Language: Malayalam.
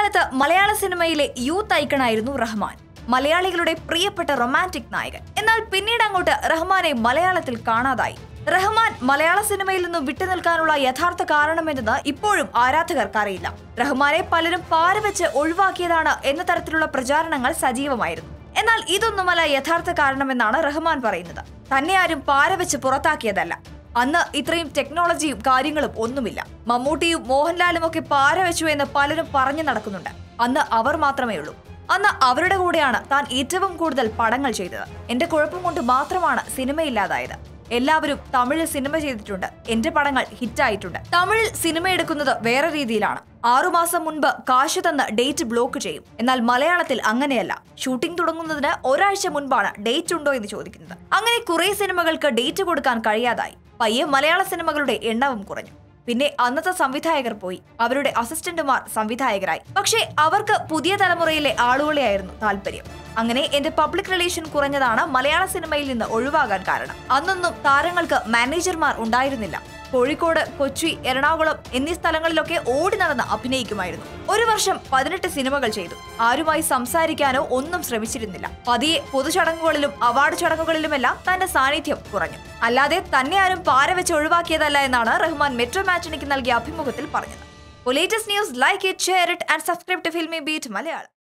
കാലത്ത് മലയാള സിനിമയിലെ യൂത്ത് ഐക്കണായിരുന്നു റഹ്മാൻ മലയാളികളുടെ പ്രിയപ്പെട്ട റൊമാൻറ്റിക് നായകൻ എന്നാൽ പിന്നീട് അങ്ങോട്ട് റഹ്മാനെ മലയാളത്തിൽ കാണാതായി റഹ്മാൻ മലയാള സിനിമയിൽ നിന്നും വിട്ടുനിൽക്കാനുള്ള യഥാർത്ഥ കാരണമെന്നത് ഇപ്പോഴും ആരാധകർക്ക് അറിയില്ല റഹ്മാനെ പലരും പാരവെച്ച് ഒഴിവാക്കിയതാണ് എന്ന തരത്തിലുള്ള പ്രചാരണങ്ങൾ സജീവമായിരുന്നു എന്നാൽ ഇതൊന്നുമല്ല യഥാർത്ഥ കാരണമെന്നാണ് റഹ്മാൻ പറയുന്നത് തന്നെ ആരും പാരവെച്ച് പുറത്താക്കിയതല്ല അന്ന് ഇത്രയും ടെക്നോളജിയും കാര്യങ്ങളും ഒന്നുമില്ല മമ്മൂട്ടിയും മോഹൻലാലും ഒക്കെ പാര വെച്ചു എന്ന് പലരും പറഞ്ഞു നടക്കുന്നുണ്ട് അന്ന് അവർ മാത്രമേ ഉള്ളൂ അന്ന് അവരുടെ കൂടെയാണ് താൻ ഏറ്റവും കൂടുതൽ പടങ്ങൾ ചെയ്തത് എന്റെ കുഴപ്പം കൊണ്ട് മാത്രമാണ് സിനിമയില്ലാതായത് എല്ലാവരും തമിഴിൽ സിനിമ ചെയ്തിട്ടുണ്ട് എന്റെ പടങ്ങൾ ഹിറ്റായിട്ടുണ്ട് തമിഴിൽ സിനിമ എടുക്കുന്നത് വേറെ രീതിയിലാണ് ആറുമാസം മുൻപ് കാശ് തന്ന് ഡേറ്റ് ബ്ലോക്ക് ചെയ്യും എന്നാൽ മലയാളത്തിൽ അങ്ങനെയല്ല ഷൂട്ടിംഗ് തുടങ്ങുന്നതിന് ഒരാഴ്ച മുൻപാണ് ഡേറ്റ് ഉണ്ടോ എന്ന് ചോദിക്കുന്നത് അങ്ങനെ കുറെ സിനിമകൾക്ക് ഡേറ്റ് കൊടുക്കാൻ കഴിയാതായി പയ്യെ മലയാള സിനിമകളുടെ എണ്ണവും കുറഞ്ഞു പിന്നെ അന്നത്തെ സംവിധായകർ പോയി അവരുടെ അസിസ്റ്റന്റുമാർ സംവിധായകരായി പക്ഷേ അവർക്ക് പുതിയ തലമുറയിലെ ആളുകളെയായിരുന്നു താല്പര്യം അങ്ങനെ എന്റെ പബ്ലിക് റിലേഷൻ കുറഞ്ഞതാണ് മലയാള സിനിമയിൽ നിന്ന് ഒഴിവാകാൻ കാരണം അന്നൊന്നും താരങ്ങൾക്ക് മാനേജർമാർ ഉണ്ടായിരുന്നില്ല കോഴിക്കോട് കൊച്ചി എറണാകുളം എന്നീ സ്ഥലങ്ങളിലൊക്കെ ഓടി നടന്ന് അഭിനയിക്കുമായിരുന്നു ഒരു വർഷം പതിനെട്ട് സിനിമകൾ ചെയ്തു ആരുമായി സംസാരിക്കാനോ ഒന്നും ശ്രമിച്ചിരുന്നില്ല പതിയെ പൊതുചടങ്ങുകളിലും അവാർഡ് ചടങ്ങുകളിലുമെല്ലാം തന്റെ സാന്നിധ്യം കുറഞ്ഞു അല്ലാതെ തന്നെ ആരും പാര വെച്ച് ഒഴിവാക്കിയതല്ല എന്നാണ് റഹ്മാൻ മെട്രോ മാറ്റിനിക്ക് നൽകിയ അഭിമുഖത്തിൽ പറഞ്ഞത് latest news like it share it and subscribe to Filmibeat Malayalam